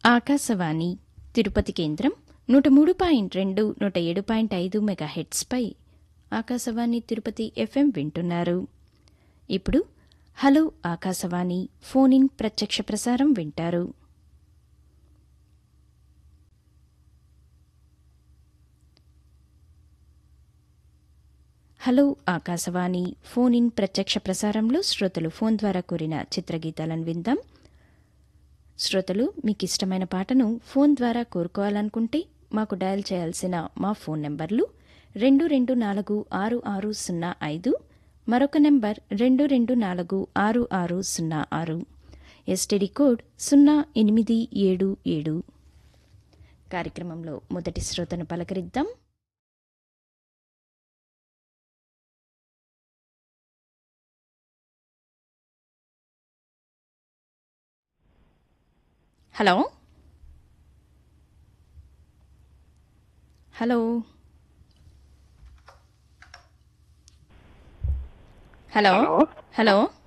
ఆకాశవాణి తిరుపతి కేంద్రం నూట మూడు పాయింట్ రెండు నూట ఏడు పాయింట్ ఐదు మెగాహెట్స్పై ఆకాశవాణి తిరుపతి ఎఫ్ఎం వింటున్నారు ఇప్పుడు హలో ఆకాశవాణి ఫోన్ ఇన్ ప్రత్యక్ష ప్రసారం వింటారు హలో ఆకాశవాణి ఫోన్ ఇన్ ప్రత్యక్ష ప్రసారంలో శ్రోతలు ఫోన్ ద్వారా కోరిన చిత్రగీతాలను విందాం శ్రోతలు మీకు ఇష్టమైన పాటను ఫోన్ ద్వారా కోరుకోవాలనుకుంటే మాకు డయల్ చేయాల్సిన మా ఫోన్ నెంబర్లు రెండు రెండు నాలుగు ఆరు ఆరు సున్నా ఐదు మరొక నెంబర్ రెండు రెండు నాలుగు ఆరు ఆరు సున్నా ఆరు ఎస్టీడీ కోడ్ సున్నా ఎనిమిది ఏడు ఏడు కార్యక్రమంలో మొదటి శ్రోతను పలకరిద్దాం hello hello hello hello hello